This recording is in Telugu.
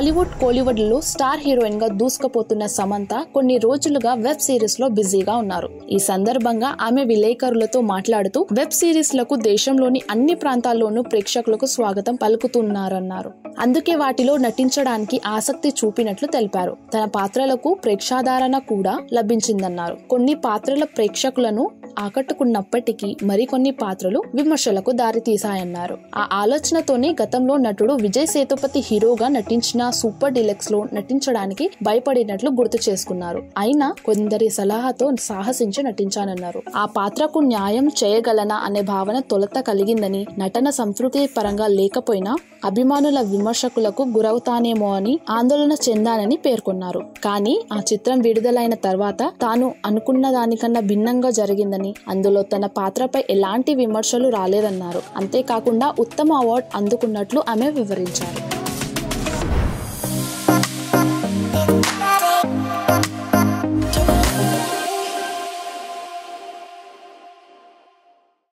టాలీవుడ్ కోలీవుడ్ లో స్టార్ హీరోయిన్ గా దూసుకుపోతున్న సమంత కొన్ని రోజులుగా వెబ్ సిరీస్ లో బిజీగా ఉన్నారు ఈ సందర్భంగా ఆమె విలేకరులతో మాట్లాడుతూ వెబ్ సిరీస్ లకు దేశంలోని అన్ని ప్రాంతాల్లోనూ ప్రేక్షకులకు స్వాగతం పలుకుతున్నారన్నారు అందుకే వాటిలో నటించడానికి ఆసక్తి చూపినట్లు తెలిపారు తన పాత్రలకు ప్రేక్షాదరణ కూడా లభించిందన్నారు కొన్ని పాత్రల ప్రేక్షకులను ఆకట్టుకున్నప్పటికీ మరికొన్ని పాత్రలు విమర్శలకు దారితీశాయన్నారు ఆ ఆలోచనతోనే గతంలో నటుడు విజయ్ సేతుపతి హీరోగా నటించిన సూపర్ డిలక్స్ లో నటించడానికి భయపడినట్లు గుర్తు చేసుకున్నారు అయినా కొందరి సలహాతో సాహసించి నటించానన్నారు ఆ పాత్రకు న్యాయం చేయగలనా అనే భావన తొలత కలిగిందని నటన సంతృప్తి పరంగా లేకపోయినా అభిమానుల విమర్శకులకు గురవుతానేమో అని ఆందోళన చెందానని పేర్కొన్నారు కానీ ఆ చిత్రం విడుదలైన తర్వాత తాను అనుకున్న దానికన్నా భిన్నంగా జరిగిందని అందులో తన పాత్రపై ఎలాంటి విమర్శలు రాలేదన్నారు అంతేకాకుండా ఉత్తమ అవార్డు అందుకున్నట్లు ఆమె వివరించారు